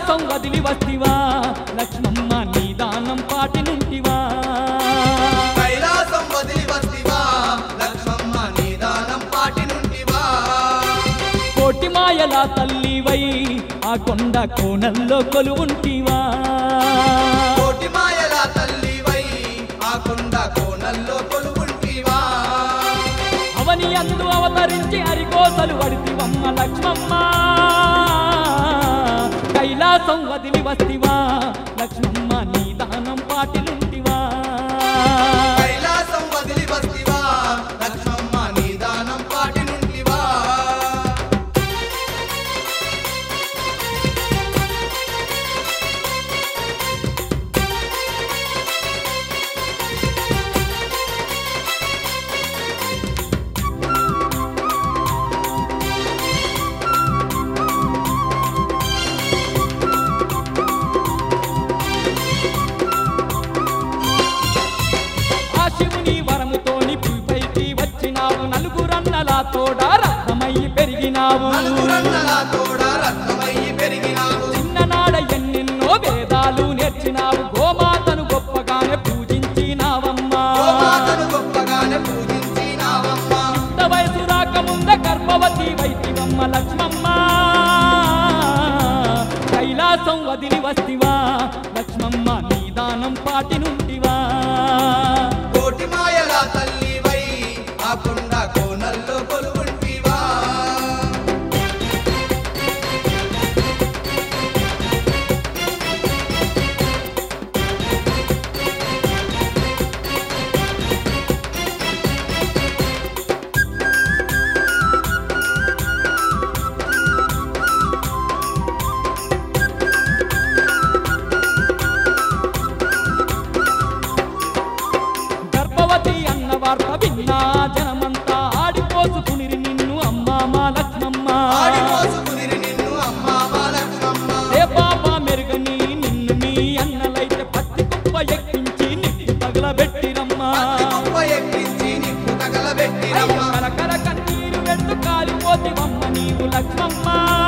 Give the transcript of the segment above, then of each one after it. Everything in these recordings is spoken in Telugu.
కైలాసం వదిలి వస్తివా లక్ష్మమ్మ నీ దానం పాటి నుంటివా కైలాసం వదిలి వస్తివా లక్ష్మమ్మ నిదానం పాటి నుండివా కోటి మాయల తల్లివై ఆ కొండ కోణంలో కొలువుంటివా కోటి మాయల తల్లివై ఆ కొండ కోనల్లో కొలువుంటివా అవని అందు అవతరించి అరికోసలు వడితివమ్మ లక్ష్మమ్మ కైలాసం వదిలి వస్తివా లక్ష్మమ్మ నీ దానం పాటి నుంటివా కైలాసం వదిలి వస్తివా లక్ష్మమ్మ నిదానం పాటి నుండివా ఆ శివుని వరముతోని పైకి వచ్చినావు నలుగురన్నలా తోడా రక్తమయ్యి పెరిగినావు నలుగురన్నల తోడ రత్నమయ్యి పెరిగినావు చిన్ననాడ ఎన్నెన్నో వేదాలు నేర్చినావు గోమాతను గొప్పగానే పూజించినావమ్మా గోమాతను గొప్పగానే పూజించినావమ్మా ఇంత వయసు రాకముంద గర్భవతి వైతివమ్మ లక్ష్మమ్మ కైలాసం వదిలి వస్తివా లక్ష్మమ్మ నీ దానం పాటి నుండివా కోటి మాయల తల్లివై ఆ కొండ కోనల్లో కొలువుంటివా గర్భవతి అన్న వార్త విన్నా జనమంతా ఆడిపోసుకునిరి నిన్ను అమ్మా మా లక్ష్మమ్మ ఆడి మోసుకునిరి నిన్ను అమ్మా మా లక్ష్మమ్మ ఏ పాప మెరుగని నిన్ను మీ అన్నలైతే పత్తి కుప్ప ఎక్కించి నిన్ను తగలబెట్టిరమ్మా పత్తి కుప్ప ఎక్కించి నిప్పు తగలబెట్టిరమ్మ కరకర కన్నీరు వెంటు కాలిపోతివమ్మ నీవు లక్ష్మమ్మ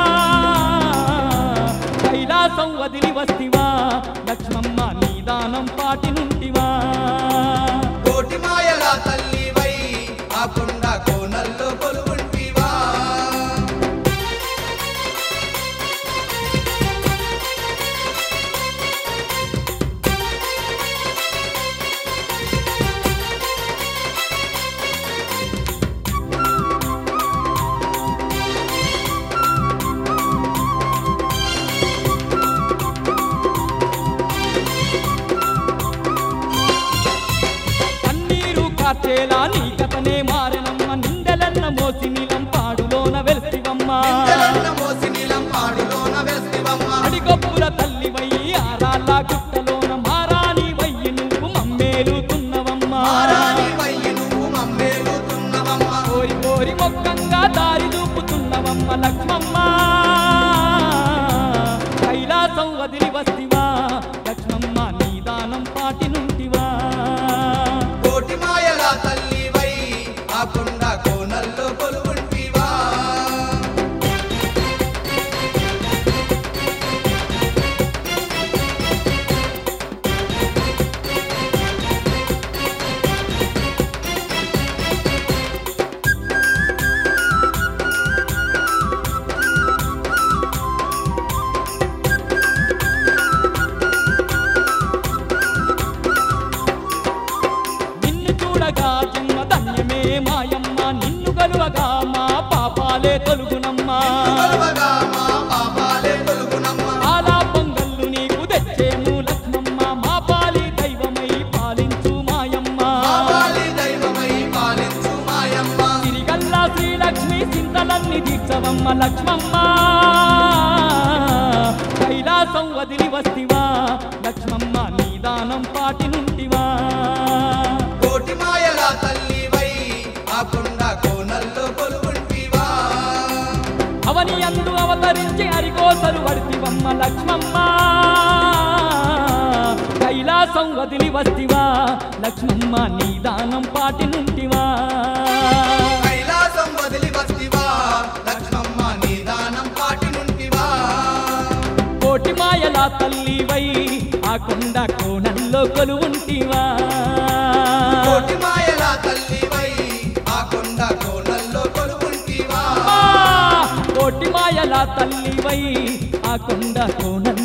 కైలాసం వదిలి వస్తివా లక్ష్మమ్మ నీ దానం పాటి నుండివా కోటి మాయల తల్లివై ఆ కొండ కోనల్లో కొలువుంటివా కన్నీరు కార్చేలా నీ కథనే మారెనమ్మ నిందెలన్న మోసి నీలం పాడులోన వెలిసివమ్మ నిందలన్న మోసి నీలం పాడులోన వెలిసివమ్మ అడిగొప్పుల తల్లివయ్యి ఆరాళ్ళ గుట్టలోన మారాని వయ్యి నువ్వు మమ్మేలుతున్నవమ్మ మారాని వయ్యి నువ్వు మమ్మేలుతున్నవమ్మ కోరి కోరి మొక్కంగా దారి చూపుతున్నవమ్మ లక్ష్మమ్మ కైలాసం వదిలి వస్తివా లక్ష్మమ్మ నీ దానం పాటి నుండివా కోటి మాయల తల్లివై ఆ కొండ కోనల్లో కొలువుంటివా నిన్ను చూడగా జన్మ ధన్యమే మాయమ్మ నిన్ను గలువగా మా పాపాలే తొలుగునమ్మా కొలువగా మా పాపాలే తొలుగునమ్మ ఆలా పొంగల్లు నీకు తెచ్చేము లక్ష్మమ్మ మా పాలి దైవమై పాలించు మాయమ్మ పాపాలి దైవమై పాలించు మాయమ్మ తిరిగల్లా శ్రీలక్ష్మి చింతలన్నీ దీక్షవమ్మ లక్ష్మమ్మ కైలాసం వదిలి వస్తివా లక్ష్మమ్మ నీ దానం పాటి నుండివా కోటి మాయల తల్లివై ఆ కొండ కోనల్లో కొలువుంటివా అవని అందు అవతరించి అరికోసలు వడితివమ్మ లక్ష్మమ్మ కైలాసం వదిలి వస్తివా లక్ష్మమ్మ నీ దానం పాటి నుంటివా కైలాసం వదిలి వస్తివా లక్ష్మమ్మ నిదానం పాటి నుండివా కోటి మాయ కొండ కోణంలో కొలువుంటివా కోటి మాయల తల్లివై ఆ కొండ కోనల్లో కొలువుంటివా ఆ, కోటి మాయల తల్లివై ఆ కొండ కోణంలో